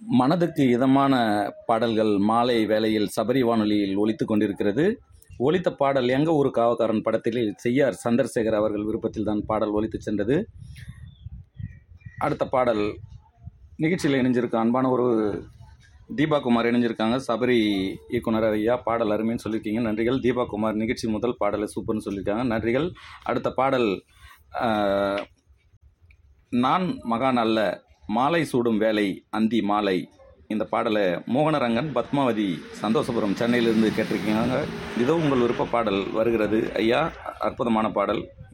மனதுக்கு இதமான பாடல்கள் மாலை வேளையில் சபரி வானொலியில் ஒலித்து கொண்டிருக்கிறது ஒலித்த பாடல் எங்க ஊரு காவக்காரன் படத்தில் செய்யார் சந்திரசேகர் அவர்கள் விருப்பத்தில் தான் பாடல் ஒலித்து சென்றது அடுத்த பாடல் நிகழ்ச்சியில் இணைஞ்சிருக்க அன்பான ஒரு தீபா குமார் இணைஞ்சிருக்காங்க சபரி இயக்குனர் ஐயா பாடல் அருமைன்னு சொல்லியிருக்கீங்க நன்றிகள் தீபா குமார் நிகழ்ச்சி முதல் பாடலை சூப்பர்னு சொல்லியிருக்காங்க நன்றிகள் அடுத்த பாடல் ஆஹ், நான் மகான் அல்ல மாலை சூடும் வேலை அந்தி மாலை இந்த பாடலை மோகனரங்கன் பத்மாவதி சந்தோஷபுரம் சென்னையிலிருந்து கேட்டிருக்கீங்க இதோ உங்கள் விருப்ப பாடல் வருகிறது ஐயா அற்புதமான பாடல்